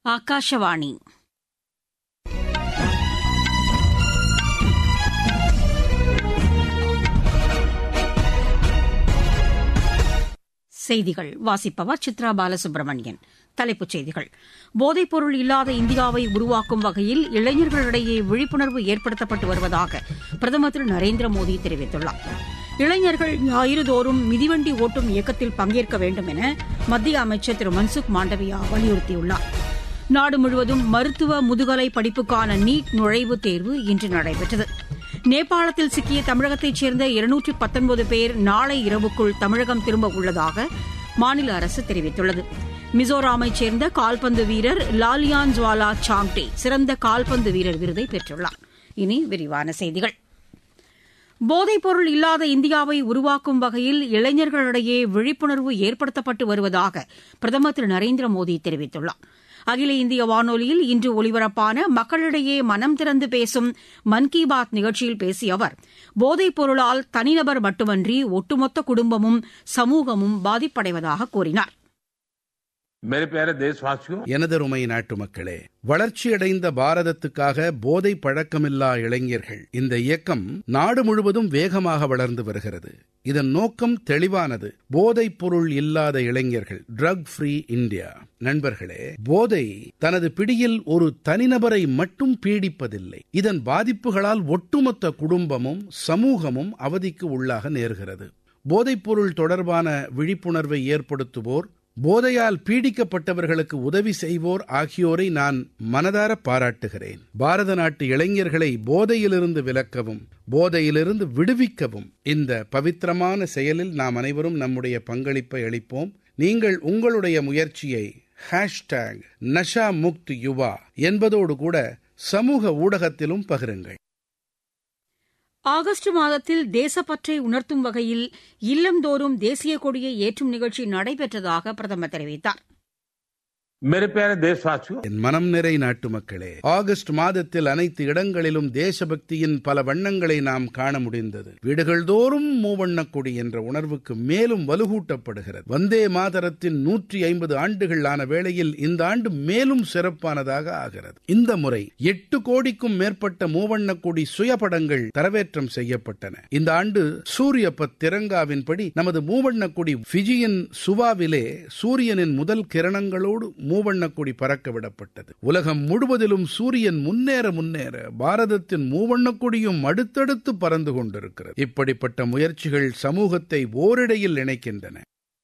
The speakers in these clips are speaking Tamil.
ಆಕಾಶವಾಣಿ செய்திகள் வாசிப்பவர் சித்ரா பாலசுப்ரமணியன் தலைப்புச் செய்திகள் போதைப்பொருள் இல்லாத இந்தியாவை உருவாக்கும் வகையில் இளைஞர்களிடையே விழிப்புணர்வு ஏற்படுத்தப்பட்டு வருவதாக பிரதமர் திரு நரேந்திர மோடி தெரிவித்துள்ளார் இளைஞர்கள் ஞாயிறுதோறும் மிதிவண்டி ஓட்டும் இயக்கத்தில் பங்கேற்க வேண்டும் என மத்திய அமைச்சர் திரு மன்சுக் மாண்டவியா வலியுறுத்தியுள்ளார் நாடு முழுவதும் மருத்துவ முதுகலை படிப்புக்கான நீட் நுழைவுத் தேர்வு இன்று நடைபெற்றது நேபாளத்தில் சிக்கிய தமிழகத்தைச் சேர்ந்த இருநூற்றி பத்தொன்பது பேர் நாளை இரவுக்குள் தமிழகம் திரும்ப உள்ளதாக மாநில அரசு தெரிவித்துள்ளது மிசோராமைச் சேர்ந்த கால்பந்து வீரர் லாலியான் ஜுவாலா சாங்டே சிறந்த கால்பந்து வீரர் விருதை பெற்றுள்ளார் இனி விரிவான செய்திகள் போதைப்பொருள் இல்லாத இந்தியாவை உருவாக்கும் வகையில் இளைஞர்களிடையே விழிப்புணர்வு ஏற்படுத்தப்பட்டு வருவதாக பிரதமர் திரு நரேந்திர மோடி தெரிவித்துள்ளார் அகில இந்திய வானொலியில் இன்று ஒலிபரப்பான மக்களிடையே மனம் திறந்து பேசும் மன் கி பாத் நிகழ்ச்சியில் பேசிய அவர் போதைப் பொருளால் தனிநபர் மட்டுமன்றி ஒட்டுமொத்த குடும்பமும் சமூகமும் பாதிப்படைவதாக கூறினார் मेरे प्यारे देशवासियों எனதருமை நாட்டு மக்களே வளர்ச்சியடைந்த பாரதத்துக்காக போதை பழக்கமில்லா இளைஞர்கள் இந்த இயக்கம் நாடு முழுவதும் வேகமாக வளர்ந்து வருகிறது இதன் நோக்கம் தெளிவானது போதைப் பொருள் இல்லாத இளைஞர்கள் ட்ரக் ஃப்ரீ இந்தியா நண்பர்களே போதை தனது பிடியில் ஒரு தனிநபரை மட்டும் பீடிப்பதில்லை இதன் பாதிப்புகளால் ஒட்டுமொத்த குடும்பமும் சமூகமும் அவதிக்கு உள்ளாக நேர்கிறது போதைப்பொருள் தொடர்பான விழிப்புணர்வை ஏற்படுத்துவோர் போதையால் பீடிக்கப்பட்டவர்களுக்கு உதவி செய்வோர் ஆகியோரை நான் மனதார பாராட்டுகிறேன் பாரத நாட்டு இளைஞர்களை போதையிலிருந்து விலக்கவும் போதையிலிருந்து விடுவிக்கவும் இந்த பவித்திரமான செயலில் நாம் அனைவரும் நம்முடைய பங்களிப்பை அளிப்போம் நீங்கள் உங்களுடைய முயற்சியை ஹேஷ்டேக் நஷா முக்த் யுவா என்பதோடு கூட சமூக ஊடகத்திலும் பகிருங்கள் ஆகஸ்ட் மாதத்தில் தேசப்பற்றை உணர்த்தும் வகையில் இல்லந்தோறும் தேசிய கொடியை ஏற்றும் நிகழ்ச்சி நடைபெற்றதாக பிரதமர் தெரிவித்தார் मेरे प्यारे देशवासियों என் மனம் நிறை நாட்டு மக்களே ஆகஸ்ட் மாதத்தில் அனைத்து இடங்களிலும் தேசபக்தியின் பல வண்ணங்களை நாம் காண முடிந்தது வீடுகள் தோறும் மூவண்ணக் கொடி என்ற உணர்வுக்கு மேலும் வலுகூட்டப்படுகிறது வந்தே மாதரத்தின் நூற்றி ஐம்பது ஆண்டுகள் ஆன வேளையில் இந்த ஆண்டு மேலும் சிறப்பானதாக ஆகிறது இந்த முறை எட்டு கோடிக்கும் மேற்பட்ட மூவண்ணக் கொடி சுயபடங்கள் தரவேற்றம் செய்யப்பட்டன இந்த ஆண்டு சூரிய பத் திரங்காவின்படி நமது மூவண்ணக் கொடி ஃபிஜியின் சுவாவிலே சூரியனின் முதல் கிரணங்களோடு மூவண்ணக் கொடி பறக்க விடப்பட்டது உலகம் முழுவதிலும் சூரியன் முன்னேற முன்னேற பாரதத்தின் மூவண்ணக் கொடியும் அடுத்தடுத்து பறந்து கொண்டிருக்கிறது இப்படிப்பட்ட முயற்சிகள் சமூகத்தை ஓரிடையில் இணைக்கின்றன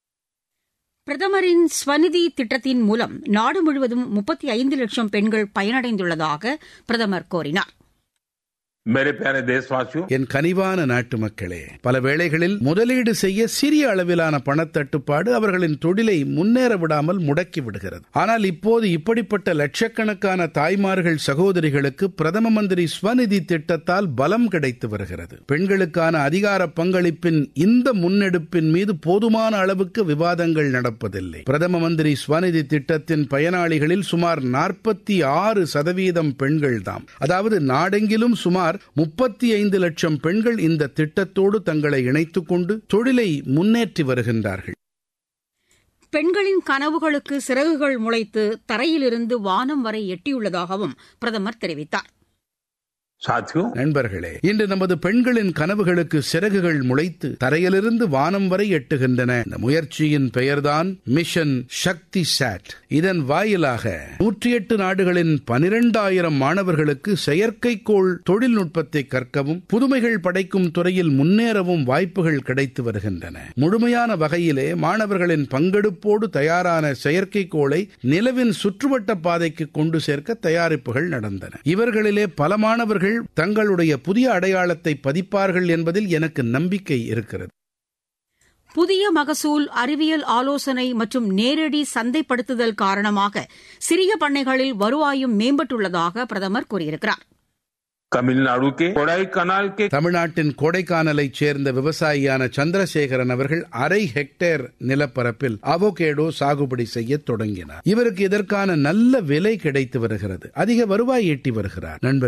பிரதமரின் ஸ்வநிதி திட்டத்தின் மூலம் நாடு முழுவதும் முப்பத்தி ஐந்து லட்சம் பெண்கள் பயனடைந்துள்ளதாக பிரதமர் கூறினார் मेरे प्यारे देशवासियों என் கனிவான நாட்டு மக்களே பல வேளைகளில் முதலீடு செய்ய சிறிய அளவிலான பணத்தட்டுப்பாடு அவர்களின் தொழிலை முன்னேற விடாமல் முடக்கி விடுகிறது ஆனால் இப்போது இப்படிப்பட்ட லட்சக்கணக்கான தாய்மார்கள் சகோதரிகளுக்கு பிரதம மந்திரி ஸ்வநிதி திட்டத்தால் பலம் கிடைத்து வருகிறது பெண்களுக்கான அதிகார பங்களிப்பின் இந்த முன்னெடுப்பின் மீது போதுமான அளவுக்கு விவாதங்கள் நடப்பதில்லை பிரதம மந்திரி ஸ்வநிதி திட்டத்தின் பயனாளிகளில் சுமார் நாற்பத்தி ஆறு சதவீதம் பெண்கள்தாம் அதாவது நாடெங்கிலும் சுமார் முப்பத்தி ஐந்து லட்சம் பெண்கள் இந்த திட்டத்தோடு தங்களை இணைத்துக் கொண்டு தொழிலை முன்னேற்றி வருகின்றார்கள் பெண்களின் கனவுகளுக்கு சிறகுகள் முளைத்து தரையிலிருந்து வானம் வரை எட்டியுள்ளதாகவும் பிரதமர் தெரிவித்தார் साथियों நண்பர்களே இன்று நமது பெண்களின் கனவுகளுக்கு சிறகுகள் முளைத்து தரையிலிருந்து வானம் வரை எட்டுகின்றன இந்த முயற்சியின் பெயர்தான் மிஷன் சக்தி சாட் இதன் வாயிலாக நூற்றி எட்டு நாடுகளின் பனிரெண்டாயிரம் மாணவர்களுக்கு செயற்கைக்கோள் தொழில்நுட்பத்தை கற்கவும் புதுமைகள் படைக்கும் துறையில் முன்னேறவும் வாய்ப்புகள் கிடைத்து வருகின்றன முழுமையான வகையிலே மாணவர்களின் பங்கெடுப்போடு தயாரான செயற்கைக்கோளை நிலவின் சுற்றுவட்ட பாதைக்கு கொண்டு சேர்க்க தயாரிப்புகள் நடந்தன இவர்களிலே பல மாணவர்கள் தங்களுடைய புதிய அடையாளத்தை பதிப்பார்கள் என்பதில் எனக்கு நம்பிக்கை இருக்கிறது புதிய மகசூல் அறிவியல் ஆலோசனை மற்றும் நேரடி சந்தைப்படுத்துதல் காரணமாக சிறிய பண்ணைகளில் வருவாயும் மேம்பட்டுள்ளதாக பிரதமர் கூறியிருக்கிறார் तमिलनाडु के कोडाई कनाल के தமிழ்நாட்டின் கொடைக்கானலைச் சேர்ந்த விவசாயியான சந்திரசேகரன் அவர்கள் அரை ஹெக்டேர் நிலப்பரப்பில் அவகேடோ சாகுபடி செய்ய தொடங்கினார் இவருக்கு இதற்கான நல்ல விலை கிடைத்து வருகிறது அதிக வருவாய் ஈட்டி வருகிறார் நண்பர்